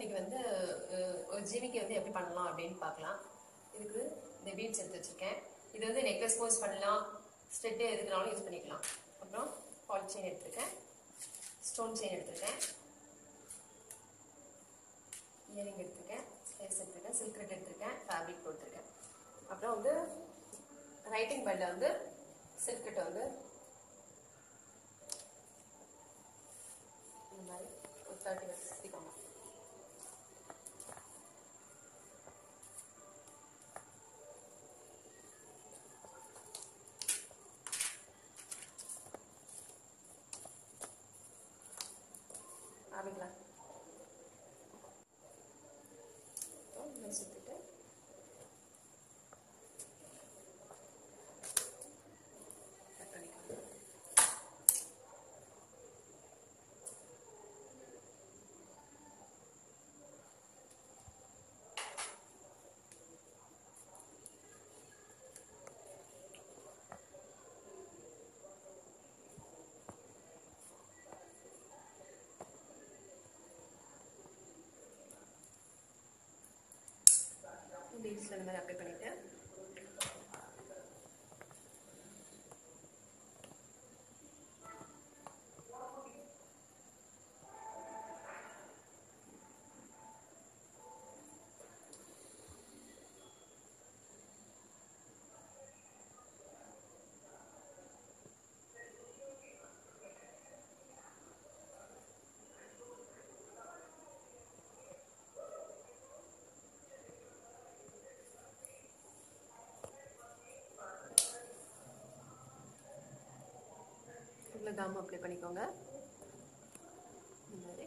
இன்னைக்கு வந்து அஹ், ஒரு ஜிமிக்கு வந்து எப்படி பண்ணலாம் அப்படின்னு பார்க்கலாம் இதுக்கு இந்த பீட்ஸ் எடுத்து வச்சிருக்கேன் இது வந்து நெக்லஸ் போஸ் பண்ணலாம் ஸ்டெட்டு எதுக்குனாலும் யூஸ் பண்ணிக்கலாம் அப்புறம் பால் செயின் எடுத்திருக்கேன் ஸ்டோன் செயின் எடுத்திருக்கேன் இயரிங் எடுத்திருக்கேன் ஸ்லேஸ் எடுத்திருக்கேன் சில்க் ரெட் எடுத்திருக்கேன் ஃபேப்ரிக் போட்டிருக்கேன் அப்புறம் வந்து ரைட்டிங் பேடில் வந்து சில்க் ரெட் வந்து இந்த மாதிரி ஒரு தேர்ட்டி மினிட்ஸ் சுற்றிக்கோங்க ஆரம்பிக்கலாம் அப்புறம் இதை சுற்றிட்டு கட் பண்ணிக்கோங்க பீட்ஸில் இந்த மாதிரி அப்ளை பண்ணிவிட்டு இதில் கம் அப்ளை பண்ணிக்கோங்க இந்த மாதிரி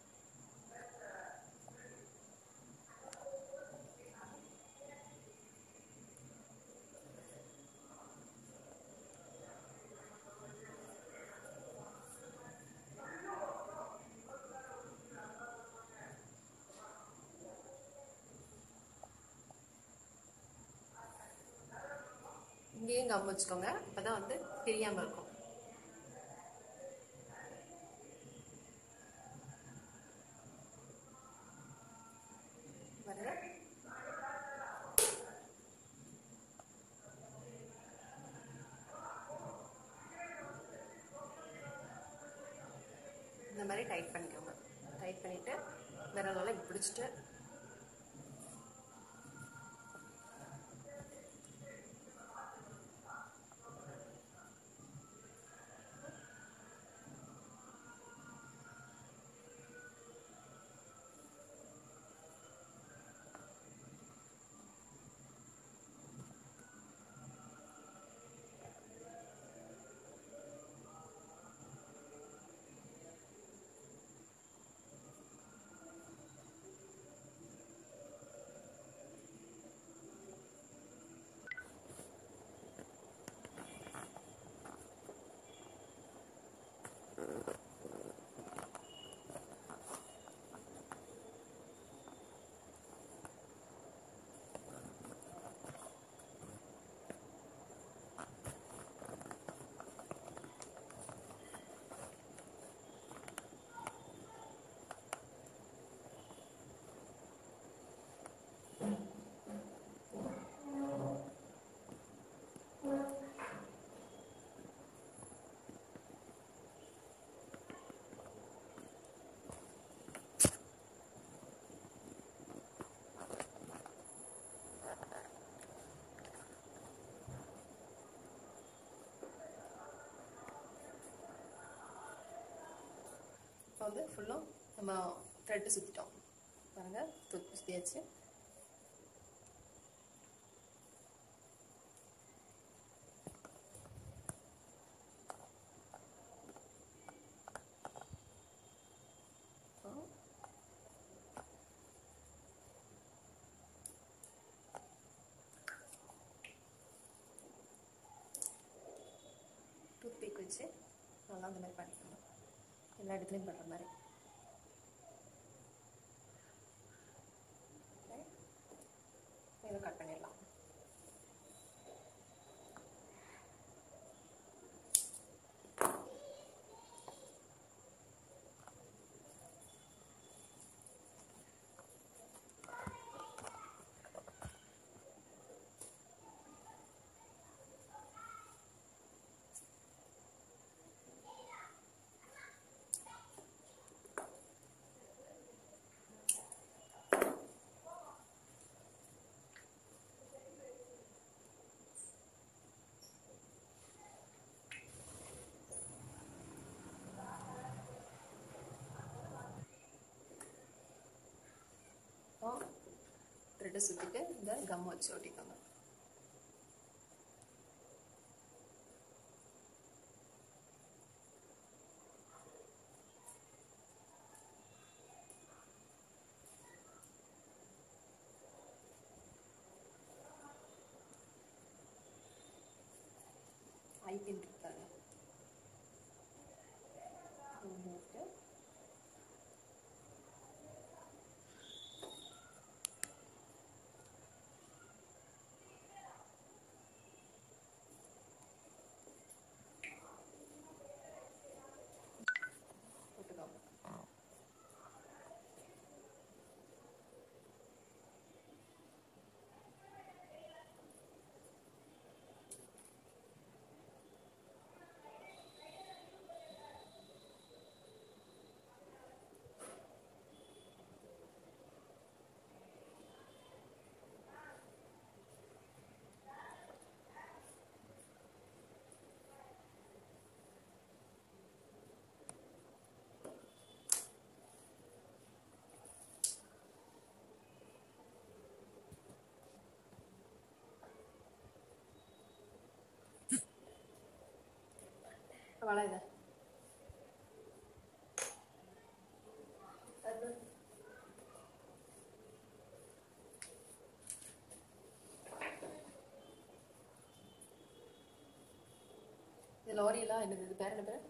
இங்கேயும் கம் வச்சுக்கோங்க அப்பதான் வந்து பிரியாம இருக்கும் பாருங்க இந்த மாதிரி டைட் பண்ணிக்கோங்க டைட் பண்ணிட்டு விரலால இப்படி பிடிச்சிட்டு இப்போ வந்து ஃபுல்லும் நம்ம த்ரெட்டு சுற்றிட்டோம் பாருங்க சுத்தி சுற்றியாச்சு டூத் பிக் வச்சு நல்லா அந்த மாதிரி பண்ணிக்கணும் எல்லா இடத்துலையும் பண்ணுற மாதிரி இதை கட் பண்ணிடலாம் த்ரெட்டை சுற்றிட்டு இந்த கம் வச்சு ஒட்டிக்கோங்க ஐபின் இருக்காங்க போட்டு போட்டுக்கோங்க அவ்வளோ இதை இது லாரியெல்லாம் என்னது இது பேர் என்ன பேர்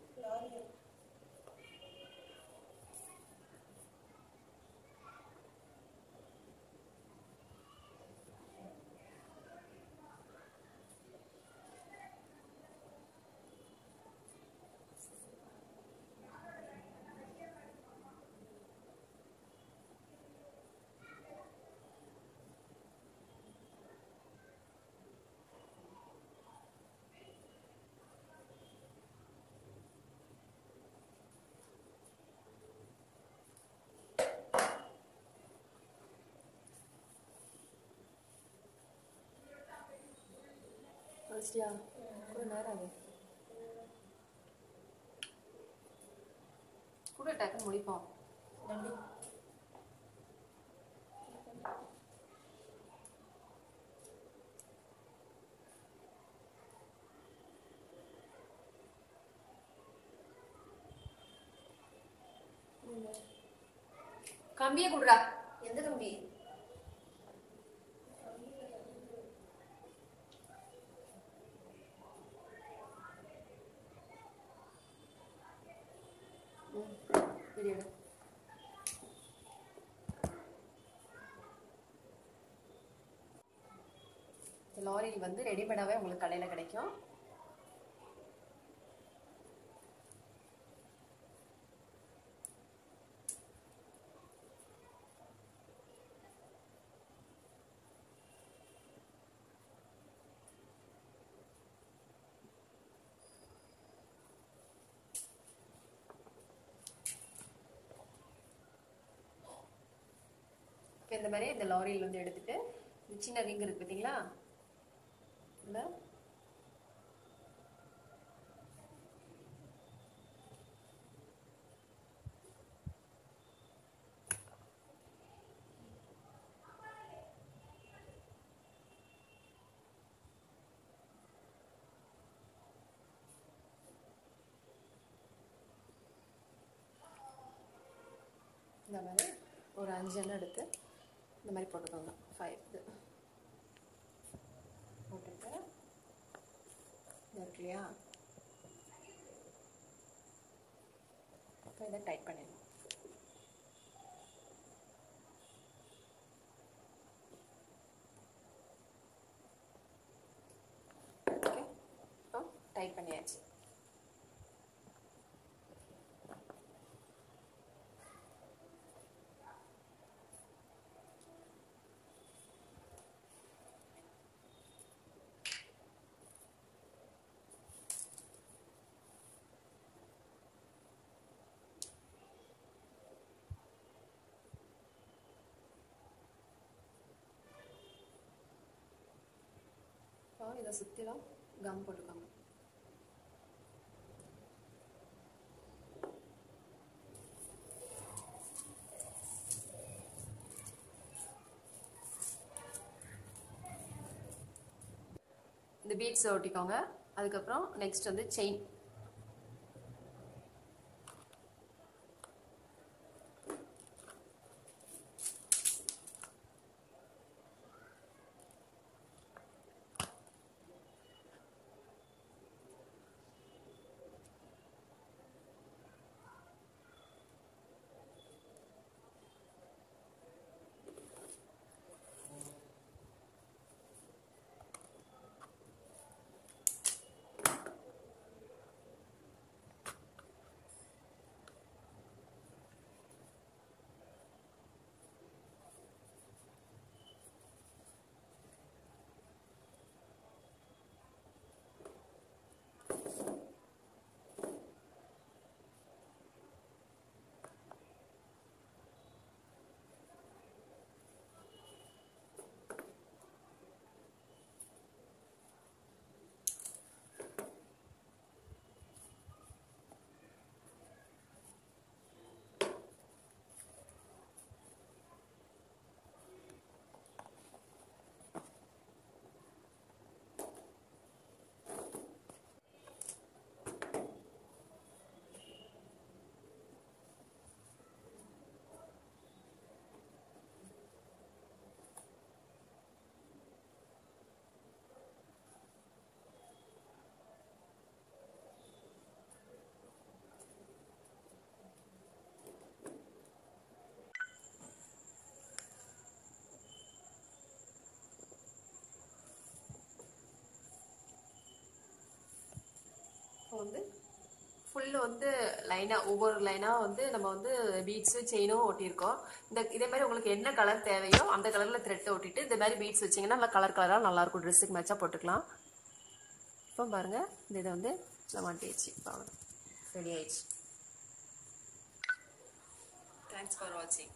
வச்சிட்டியா கூட நேரம் ஆகுது கூட டக்குன்னு முடிப்போம் கம்பியே குடுறா எந்த கம்பி வீடியோ லாரியில் வந்து ரெடிமேடாகவே உங்களுக்கு கடையில் கிடைக்கும் இப்போ இந்த மாதிரி இந்த லாரியில் வந்து எடுத்துட்டு இந்த சின்ன ரிங் இருக்கு பார்த்தீங்களா இல்லை இந்த மாதிரி ஒரு அஞ்சு எண்ணெய் எடுத்து இந்த மாதிரி போட்டுக்கோங்க ஃபைவ் இது போட்டுட்டு இது இருக்கு இல்லையா இப்போ இதை டைட் பண்ணிடணும் ஓகே இப்போ டைட் பண்ணியாச்சு இப்போ இதை சுற்றிலும் கம் போட்டுக்கோங்க இந்த பீட்ஸ் ஒட்டிக்கோங்க அதுக்கப்புறம் நெக்ஸ்ட் வந்து செயின் இப்போ வந்து ஃபுல்லு வந்து லைனாக ஒவ்வொரு லைனாக வந்து நம்ம வந்து பீட்ஸு செயினும் ஒட்டியிருக்கோம் இந்த இதே மாதிரி உங்களுக்கு என்ன கலர் தேவையோ அந்த கலரில் த்ரெட்டை ஒட்டிட்டு இந்த மாதிரி பீட்ஸ் வச்சிங்கன்னா நல்லா கலர் கலராக நல்லாயிருக்கும் ட்ரெஸ்ஸுக்கு மேட்சாக போட்டுக்கலாம் இப்போ பாருங்கள் இந்த இதை வந்து நம்ம மாட்டிடுச்சு இப்போ ரெடி ஆயிடுச்சு தேங்க்ஸ் ஃபார் வாட்சிங்